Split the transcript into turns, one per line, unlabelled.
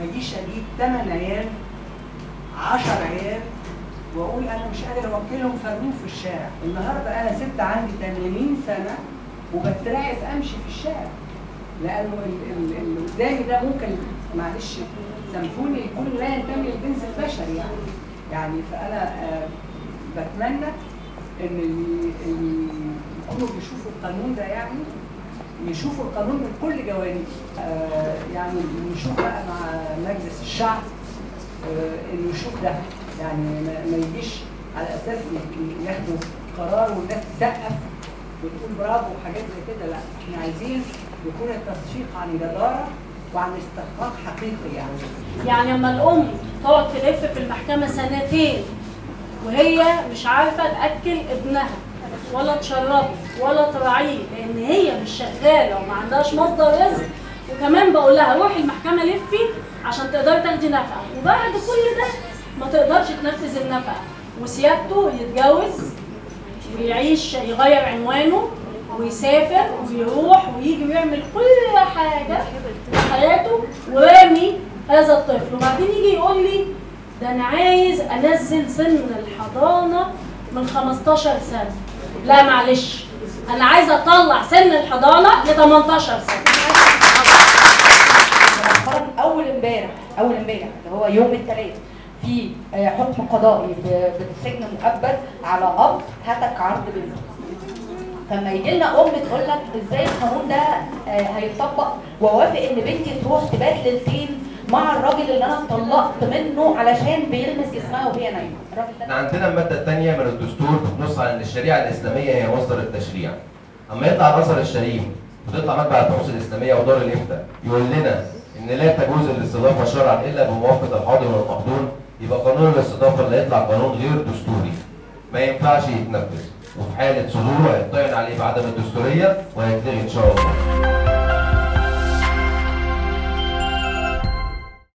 اجيش اجيب 8 عيال 10 عيال واقول انا مش قادر اوكلهم فرموه في الشارع النهارده انا ست عندي 80 سنه وبترعب امشي في الشارع لانه ال- ال- اللي قدامي ده ممكن معلش سامحوني يكون لا ينتمي للجنس البشري يعني يعني فانا آه، بتمنى ان اللي اللي يكونوا بيشوفوا القانون ده يعني يشوفوا القانون من كل جوانبه آه، يعني نشوف بقى مع مجلس الشعب آه، انه يشوف ده يعني ما- ما يجيش على اساس ي- ياخدوا قرار والناس تسقف وتقول برافو وحاجات زي كده لا احنا عايزين يكون التصفيق عن جداره وعن استحقاق حقيقي يعني
يعني اما الام تقعد تلف في المحكمه سنتين وهي مش عارفه تاكل ابنها ولا تشربه ولا تراعيه لان هي مش شغاله وما عندهاش مصدر رزق وكمان بقول لها روحي المحكمه لفي عشان تقدري تاخدي نفقه وبعد كل ده ما تقدرش تنفذ النفقه وسيادته يتجوز ويعيش يغير عنوانه ويسافر ويروح ويجي ويعمل كل حاجه في حياته ورامي هذا الطفل وبعدين يجي يقول لي ده انا عايز انزل سن الحضانه من 15 سنه لا معلش انا عايزه اطلع سن الحضانه ل 18 سنه
مؤخرا اول امبارح اول امبارح اللي هو يوم الثلاث في آه، حكم قضائي ب- بالسجن مؤبد على اب هتك عرض بنته فلما يجي لنا ام تقول لك ازاي القانون ده آه، هيتطبق واوافق ان بنتي تروح تبات ليلتين مع الراجل اللي انا اتطلقت منه علشان بيلمس جسمها وهي نايمه الراجل ده
احنا عندنا المادة الثانية من الدستور بتنص على ان الشريعة الإسلامية هي مصدر التشريع. أما يطلع الأزهر الشريف وتطلع متبع البحوث الإسلامية ودار الإفتاء يقول لنا إن لا تجوز الاستضافة شرعا إلا بموافقة الحاضر والمحضور يبقى قانون الاستضافة اللي يطلع قانون غير دستوري. ما ينفعش يتنفذ وفي حالة صدوره هيطعن عليه بعدم الدستورية وهيتلغي إن شاء الله.